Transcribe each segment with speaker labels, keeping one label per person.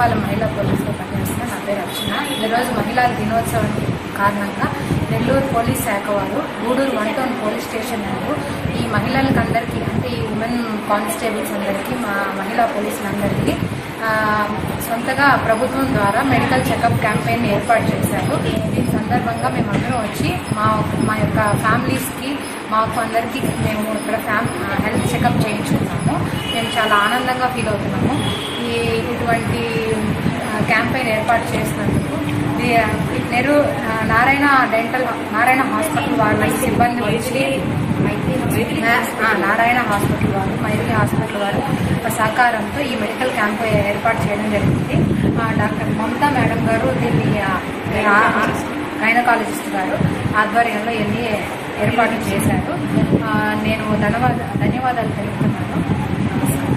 Speaker 1: వేటపాలెం మహిళా పోలీసులో పనిచేస్తున్న నా పేరు అర్చన ఈరోజు మహిళా దినోత్సవం కారణంగా నెల్లూరు పోలీస్ శాఖ వారు Gudur one town police station నందు ఈ మహిళలకు అందరికీ అంటే ఈ ఉమెన్ కానిస్టేబుల్స్ అందరికీ మా మహిళా పోలీసులందరికీ ఆ, సొంతగా ప్రభుత్వం ద్వారా మెడికల్ చెకప్ క్యాంపెయిన్ ఏర్పాటు చేశారు దీని సందర్భంగా మేమందరం వచ్చి మా మా యొక్క ఫ్యామిలీస్కి మాకు అందరికీ మేము ఇక్కడ ఫ్యామ్ హెల్త్ చెకప్ చేయించుకున్నాము మేము చాలా ఆనందంగా ఫీల్ అవుతున్నాము ఈ ఇటువంటి క్యాంపెయిన్ ఏర్పాటు చేసినందుకు ఇది, నెరు ఆ, నారాయణ డెంటల్ నారాయణ హాస్పిటల్ వాళ్ళ సిబ్బంది వచ్చి ఆ, నారాయణ హాస్పిటల్ వారు మైత్రి హాస్పిటల్ వారు సహకారంతో ఈ మెడికల్ క్యాంప్ ఏర్పాటు చేయడం జరిగింది ఆ, డాక్టర్ మమతా మేడం గారు దీన్ని గైనకాలజిస్ట్ గారు ఆధ్వర్యంలో ఇవన్నీ ఏర్పాటు చేశారు ఆ, నేను ధన్యవాద ధన్యవాదాలు తెలుపుతున్నాను నమస్కారం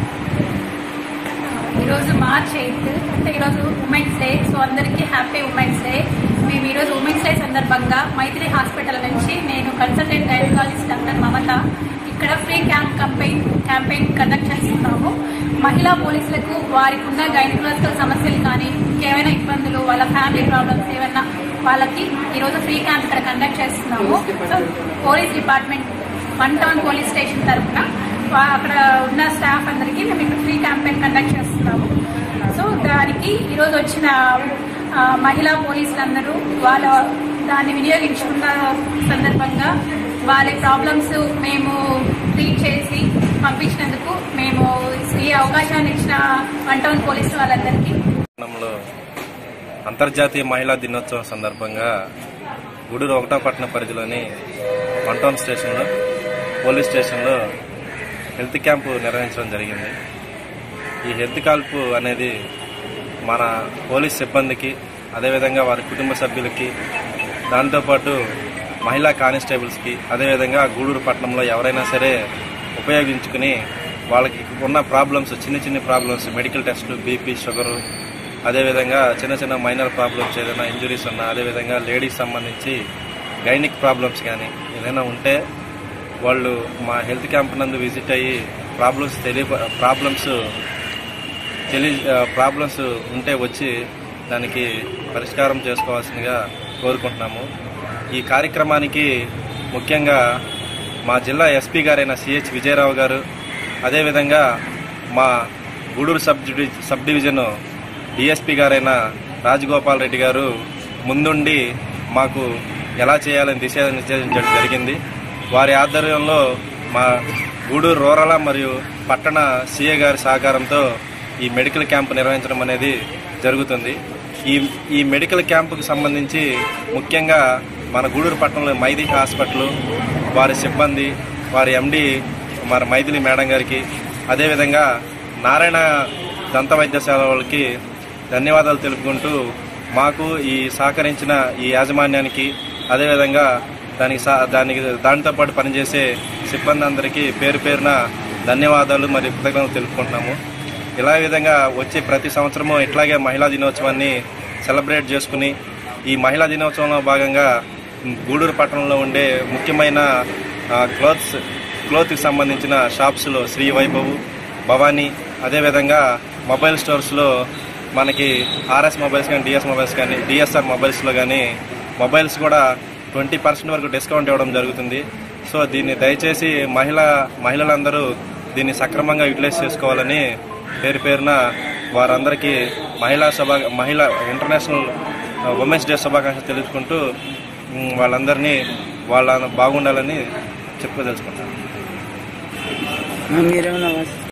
Speaker 2: ఈరోజు మార్చ్ ఎయిత్ అంటే ఈరోజు ఉమెన్స్ డే సో అందరికీ హ్యాపీ ఉమెన్స్ డే మేము ఈరోజు ఉమెన్స్ డే సందర్భంగా మైత్రి హాస్పిటల్ నుంచి నేను కన్సల్టెంట్ గైనకాలజిస్ట్ డాక్టర్ మమత ఇక్కడ free camp campaign campaign conduct చేస్తున్నాము మహిళా పోలీసులకు వారికి ఉన్న గైనకాలజికల్ సమస్యలు కానీ ఇంకేమైనా ఇబ్బందులు వాళ్ళ ఫ్యామిలీ ప్రాబ్లమ్స్ ఏమైనా వాళ్ళకి ఈరోజు ఫ్రీ క్యాంప్ ఇక్కడ కండక్ట్ చేస్తున్నాము so police department one town police station తరఫున వా- అక్కడ ఉన్న స్టాఫ్ అందరికీ మేము ఇక్కడ ఫ్రీ క్యాంపెయిన్ కండక్ట్ చేస్తున్నాము సో దానికి ఈరోజు వచ్చిన ఆ, మహిళా పోలీసులందరూ వాళ్ళ దాన్ని వినియోగించుకున్న సందర్భంగా వాళ్ళ ప్రాబ్లమ్స్ మేము ట్రీట్ చేసి పంపించినందుకు మేము ఈ అవకాశాన్ని ఇచ్చిన వన్ టౌన్ పోలీసు వాళ్ళందరికీ
Speaker 3: పట్టణంలో అంతర్జాతీయ మహిళా దినోత్సవం సందర్భంగా గూడూరు ఒకటో పట్టణ పరిధిలోని వన్ టౌన్ స్టేషన్లో పోలీస్ స్టేషన్లో హెల్త్ క్యాంపు నిర్వహించడం జరిగింది ఈ హెల్త్ క్యాంపు అనేది మన పోలీస్ సిబ్బందికి అదేవిధంగా వారి కుటుంబ సభ్యులకి దాంతోపాటు మహిళా కానిస్టేబుల్స్కి అదేవిధంగా గూడూరు పట్టణంలో ఎవరైనా సరే ఉపయోగించుకుని వాళ్ళకి ఉన్న ప్రాబ్లమ్స్ చిన్న చిన్న ప్రాబ్లమ్స్ మెడికల్ టెస్టులు బీపీ షుగరు అదేవిధంగా చిన్న చిన్న మైనర్ ప్రాబ్లమ్స్ ఏదైనా ఇంజురీస్ ఉన్నా అదేవిధంగా లేడీస్ సంబంధించి గైనిక్ ప్రాబ్లమ్స్ కానీ ఏదైనా ఉంటే వాళ్ళు మా హెల్త్ క్యాంప్ నందు విజిట్ అయ్యి ప్రాబ్లమ్స్ తెలియ ప్రాబ్లమ్స్ తెలి ప్రాబ్లమ్స్ ఉంటే వచ్చి దానికి పరిష్కారం చేసుకోవాల్సిందిగా కోరుకుంటున్నాము ఈ కార్యక్రమానికి ముఖ్యంగా మా జిల్లా ఎస్పీ గారైన సిహెచ్ విజయరావు గారు అదేవిధంగా మా గూడూరు సబ్ డివి సబ్ డివిజన్ డిఎస్పీ గారైన రాజగోపాల్ రెడ్డి గారు ముందుండి మాకు ఎలా చేయాలని దిశానిర్దేశించడం జరిగింది వారి ఆధ్వర్యంలో మా గూడూరు రూరల్ మరియు పట్టణ సీఏ గారి సహకారంతో ఈ మెడికల్ క్యాంప్ నిర్వహించడం అనేది జరుగుతుంది ఈ ఈ మెడికల్ క్యాంపుకు సంబంధించి ముఖ్యంగా మన గూడూరు పట్టణంలో మైది హాస్పిటల్ వారి సిబ్బంది వారి ఎండి మన మైథిలి మేడం గారికి అదేవిధంగా నారాయణ దంత వైద్యశాల వాళ్ళకి ధన్యవాదాలు తెలుపుకుంటూ మాకు ఈ సహకరించిన ఈ యాజమాన్యానికి అదేవిధంగా దానికి సా- దానికి దానితో పాటు పనిచేసే సిబ్బంది అందరికీ పేరు పేరున ధన్యవాదాలు మరియు కృతజ్ఞతలు తెలుపుకుంటున్నాము ఇలా విధంగా వచ్చే ప్రతి సంవత్సరము ఇట్లాగే మహిళా దినోత్సవాన్ని సెలబ్రేట్ చేసుకుని ఈ మహిళా దినోత్సవంలో భాగంగా గూడూరు పట్టణంలో ఉండే ముఖ్యమైన ఆ, క్లోత్స్ క్లోత్కి సంబంధించిన షాప్స్లో శ్రీ వైభవ్ భవానీ అదేవిధంగా మొబైల్ స్టోర్స్లో మనకి ఆర్ఎస్ మొబైల్స్ కానీ డిఎస్ మొబైల్స్ కానీ డిఎస్ఆర్ మొబైల్స్లో కానీ మొబైల్స్ కూడా ట్వంటీ పర్సెంట్ వరకు డిస్కౌంట్ ఇవ్వడం జరుగుతుంది సో దీన్ని దయచేసి మహిళ మహిళలందరూ దీన్ని సక్రమంగా యూటిలైజ్ చేసుకోవాలని పేరు పేరున వారందరికీ మహిళా శుభా మహిళా ఇంటర్నేషనల్ ఉమెన్స్ డే శుభాకాంక్షలు తెలుపుకుంటూ ఉమ్, వాళ్ళందరినీ వాళ్ళ బాగుండాలని చెప్పదలుచుకుంటాను
Speaker 4: మీరేమన్నా